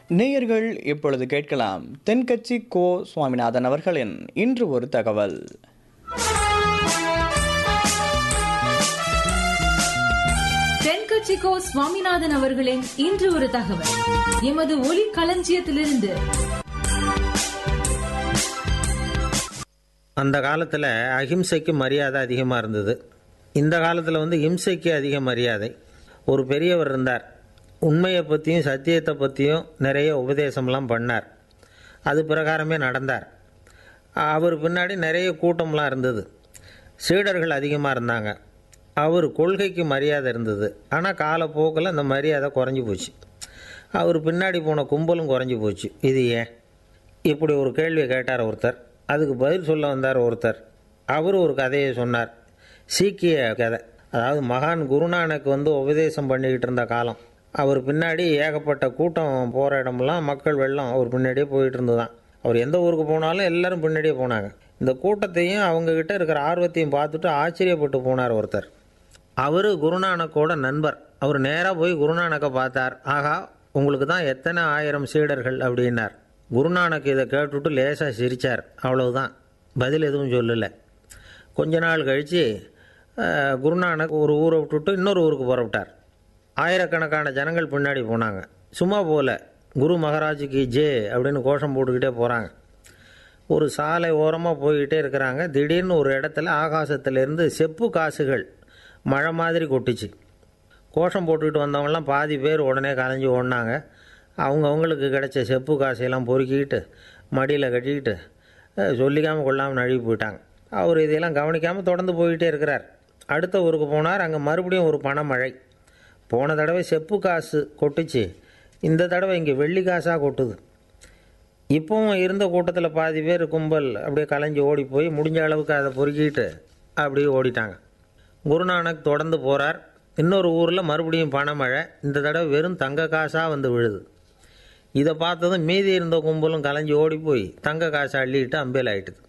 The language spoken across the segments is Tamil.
நேயர்கள் இப்பொழுது கேட்கலாம் தென்கட்சி கோ சுவாமிநாதன் அவர்களின் இன்று ஒரு தகவல் தென்கட்சிக்கோ சுவாமிநாதன் அவர்களின் இன்று ஒரு தகவல் எமது ஒலி களஞ்சியத்திலிருந்து அந்த காலத்தில் அஹிம்சைக்கு மரியாதை அதிகமாக இருந்தது இந்த காலத்தில் வந்து இம்சைக்கு அதிக மரியாதை ஒரு பெரியவர் இருந்தார் உண்மையை பற்றியும் சத்தியத்தை பற்றியும் நிறைய உபதேசம்லாம் பண்ணார் அது பிரகாரமே நடந்தார் அவர் பின்னாடி நிறைய கூட்டம்லாம் இருந்தது சீடர்கள் அதிகமாக இருந்தாங்க அவர் கொள்கைக்கு மரியாதை இருந்தது ஆனால் காலப்போக்கில் அந்த மரியாதை குறைஞ்சி போச்சு அவர் பின்னாடி போன கும்பலும் குறைஞ்சி போச்சு இது ஏன் இப்படி ஒரு கேள்வியை கேட்டார் ஒருத்தர் அதுக்கு பதில் சொல்ல வந்தார் ஒருத்தர் அவர் ஒரு கதையை சொன்னார் சீக்கிய கதை அதாவது மகான் குருநானக் வந்து உபதேசம் பண்ணிக்கிட்டு இருந்த காலம் அவர் பின்னாடி ஏகப்பட்ட கூட்டம் போகிற இடமெல்லாம் மக்கள் வெள்ளம் அவர் பின்னாடியே போயிட்டு இருந்துதான் அவர் எந்த ஊருக்கு போனாலும் எல்லாரும் பின்னாடியே போனாங்க இந்த கூட்டத்தையும் அவங்கக்கிட்ட இருக்கிற ஆர்வத்தையும் பார்த்துட்டு ஆச்சரியப்பட்டு போனார் ஒருத்தர் அவர் குருநானக்கோட நண்பர் அவர் நேராக போய் குருநானக்கை பார்த்தார் ஆகா உங்களுக்கு தான் எத்தனை ஆயிரம் சீடர்கள் அப்படின்னார் குருநானக் இதை கேட்டுட்டு லேசாக சிரித்தார் அவ்வளவுதான் பதில் எதுவும் சொல்லலை கொஞ்ச நாள் கழித்து குருநானக் ஒரு ஊரை விட்டுட்டு இன்னொரு ஊருக்கு புறப்பட்டார் ஆயிரக்கணக்கான ஜனங்கள் பின்னாடி போனாங்க சும்மா போகல குரு மகாராஜுக்கு ஜே அப்படின்னு கோஷம் போட்டுக்கிட்டே போகிறாங்க ஒரு சாலை ஓரமாக போய்கிட்டே இருக்கிறாங்க திடீர்னு ஒரு இடத்துல ஆகாசத்திலேருந்து செப்பு காசுகள் மழை மாதிரி கொட்டுச்சு கோஷம் போட்டுக்கிட்டு வந்தவங்கலாம் பாதி பேர் உடனே கலைஞ்சி ஓடினாங்க அவங்க அவங்களுக்கு கிடைச்ச செப்பு காசையெல்லாம் பொறுக்கிக்கிட்டு மடியில் கட்டிக்கிட்டு அஹ், சொல்லிக்காமல் கொள்ளாமல் நழுவி போயிட்டாங்க அவர் இதையெல்லாம் கவனிக்காமல் தொடர்ந்து போய்கிட்டே இருக்கிறார் அடுத்த ஊருக்கு போனார் அங்கே மறுபடியும் ஒரு பணமழை போன தடவை செப்பு காசு கொட்டுச்சு இந்த தடவை இங்கே வெள்ளி காசாக கொட்டுது இப்போவும் இருந்த கூட்டத்தில் பாதி பேர் கும்பல் அப்படியே கலைஞ்சு ஓடி போய் முடிஞ்ச அளவுக்கு அதை பொறுக்கிட்டு அப்படியே ஓடிட்டாங்க குருநானக் தொடர்ந்து போகிறார் இன்னொரு ஊரில் மறுபடியும் பணமழை இந்த தடவை வெறும் தங்க காசாக வந்து விழுது இதை பார்த்ததும் மீதி இருந்த கும்பலும் கலைஞ்சு ஓடி போய் தங்க காசை அள்ளிட்டு அம்பேல் ஆயிட்டுது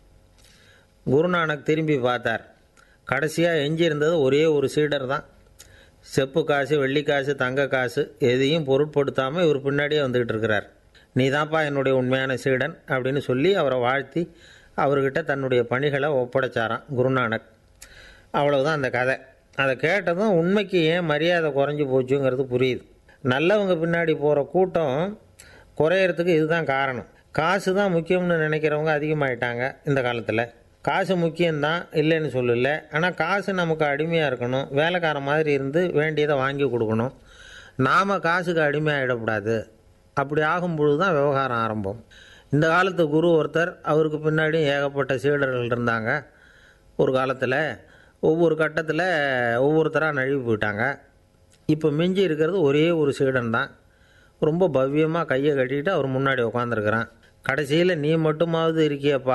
குருநானக் திரும்பி பார்த்தார் கடைசியாக எஞ்சி இருந்தது ஒரே ஒரு சீடர் தான் செப்பு காசு வெள்ளி காசு தங்க காசு எதையும் பொருட்படுத்தாமல் இவர் பின்னாடியே வந்துக்கிட்டு இருக்கிறார் நீ தான்ப்பா என்னுடைய உண்மையான சீடன் அப்படின்னு சொல்லி அவரை வாழ்த்தி அவர்கிட்ட தன்னுடைய பணிகளை ஒப்படைச்சாராம் குருநானக் அவ்வளவுதான் அந்த கதை அதை கேட்டதும் உண்மைக்கு ஏன் மரியாதை குறைஞ்சி போச்சுங்கிறது புரியுது நல்லவங்க பின்னாடி போகிற கூட்டம் குறையறதுக்கு இதுதான் காரணம் காசு தான் முக்கியம்னு நினைக்கிறவங்க அதிகமாயிட்டாங்க இந்த காலத்தில் காசு முக்கியம்தான் இல்லைன்னு சொல்லல ஆனால் காசு நமக்கு அடிமையாக இருக்கணும் வேலைக்கார மாதிரி இருந்து வேண்டியதை வாங்கி கொடுக்கணும் நாம் காசுக்கு அடிமையாகிடக்கூடாது அப்படி ஆகும்பொழுது தான் விவகாரம் ஆரம்பம் இந்த காலத்து குரு ஒருத்தர் அவருக்கு பின்னாடி ஏகப்பட்ட சீடர்கள் இருந்தாங்க ஒரு காலத்தில் ஒவ்வொரு கட்டத்தில் ஒவ்வொருத்தராக நழுவி போயிட்டாங்க இப்போ மிஞ்சி இருக்கிறது ஒரே ஒரு சீடன் தான் ரொம்ப பவ்யமாக கையை கட்டிக்கிட்டு அவர் முன்னாடி உட்காந்துருக்கிறான் கடைசியில் நீ மட்டுமாவது இருக்கியப்பா